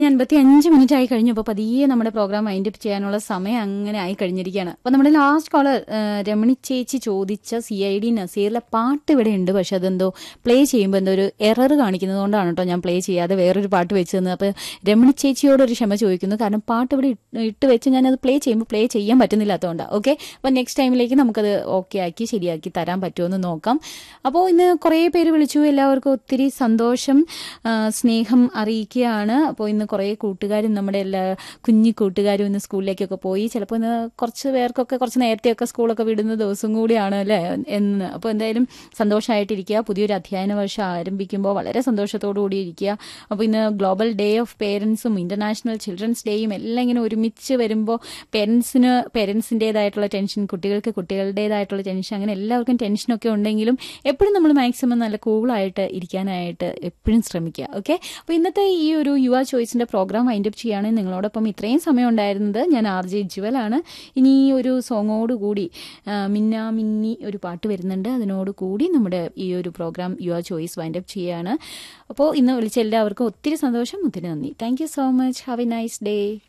അൻപത്തി അഞ്ച് മിനിറ്റ് ആയി കഴിഞ്ഞു അപ്പോൾ പതിയെ നമ്മുടെ പ്രോഗ്രാം വൈൻഡ് അപ്പ് ചെയ്യാനുള്ള സമയം അങ്ങനെ ആയി കഴിഞ്ഞിരിക്കുകയാണ് അപ്പോൾ നമ്മുടെ ലാസ്റ്റ് കോളർ രമണി ചേച്ചി ചോദിച്ച സി ഐ ഡി നസീറിലെ പാട്ട് ഇവിടെ ഉണ്ട് പക്ഷെ അതെന്തോ പ്ലേ ചെയ്യുമ്പോൾ എന്തോ ഒരു എറർ കാണിക്കുന്നത് കൊണ്ടാണ് കേട്ടോ ഞാൻ പ്ലേ ചെയ്യാതെ വേറൊരു പാട്ട് വെച്ച് തന്നത് അപ്പോൾ രമണി ചേച്ചിയോട് ഒരു ക്ഷമ ചോദിക്കുന്നു കാരണം പാട്ട് ഇവിടെ ഇട്ട് ഇട്ട് വെച്ച് ഞാനത് പ്ലേ ചെയ്യുമ്പോൾ പ്ലേ ചെയ്യാൻ പറ്റുന്നില്ലാത്തതുകൊണ്ടാണ് ഓക്കെ അപ്പോൾ നെക്സ്റ്റ് ടൈമിലേക്ക് നമുക്കത് ഓക്കെ ആക്കി ശരിയാക്കി തരാൻ പറ്റുമോ എന്ന് നോക്കാം അപ്പോൾ ഇന്ന് കുറേ പേര് വിളിച്ചു എല്ലാവർക്കും ഒത്തിരി സന്തോഷം ആ, സ്നേഹം അറിയിക്കുകയാണ് അപ്പോൾ ഇന്ന് കുറേ കൂട്ടുകാരും നമ്മുടെ എല്ലാ കുഞ്ഞു കൂട്ടുകാരും ഇന്ന് സ്കൂളിലേക്കൊക്കെ പോയി ചിലപ്പോൾ ഇന്ന് കുറച്ച് പേർക്കൊക്കെ കുറച്ച് നേരത്തെയൊക്കെ സ്കൂളൊക്കെ വിടുന്ന ദിവസം കൂടിയാണ് അല്ലേ എന്ന് അപ്പോൾ എന്തായാലും സന്തോഷമായിട്ടിരിക്കുക പുതിയൊരു അധ്യയന വർഷം ആരംഭിക്കുമ്പോൾ വളരെ സന്തോഷത്തോടു കൂടി ഇരിക്കുക അപ്പോൾ ഇന്ന് ഗ്ലോബൽ ഡേ ഓഫ് പേരൻസും ഇന്റർനാഷണൽ ചിൽഡ്രൻസ് ഡേയും എല്ലാം ഇങ്ങനെ ഒരുമിച്ച് വരുമ്പോൾ പേരൻസിന് പേരൻസിൻ്റെതായിട്ടുള്ള ടെൻഷൻ കുട്ടികൾക്ക് കുട്ടികളുടേതായിട്ടുള്ള ടെൻഷൻ അങ്ങനെ എല്ലാവർക്കും ടെൻഷനൊക്കെ ഉണ്ടെങ്കിലും എപ്പോഴും നമ്മൾ മാക്സിമം നല്ല കൂളായിട്ട് ഇരിക്കാനായിട്ട് എപ്പോഴും ശ്രമിക്കുക ഓക്കെ അപ്പോൾ ഇന്നത്തെ ഈ ഒരു യുവ ചോയ്സിന്റെ പ്രോഗ്രാം വൈൻഡ് അപ്പ് ചെയ്യാണ് നിങ്ങളോടൊപ്പം ഇത്രയും സമയം ഉണ്ടായിരുന്നത് ഞാൻ ആർ ജെ ജ്വലാണ് ഇനി ഈ ഒരു സോങ്ങോട് കൂടി ആ, മിന്ന മിന്നി ഒരു പാട്ട് വരുന്നുണ്ട് അതിനോട് കൂടി നമ്മുടെ ഈ ഒരു പ്രോഗ്രാം യുവ ചോയ്സ് വൈൻഡ് അപ്പ് ചെയ്യാണ് അപ്പോൾ ഇന്ന് വിളിച്ച എല്ലാവർക്കും ഒത്തിരി സന്തോഷം ഒത്തിരി നന്ദി thank you so much have a nice day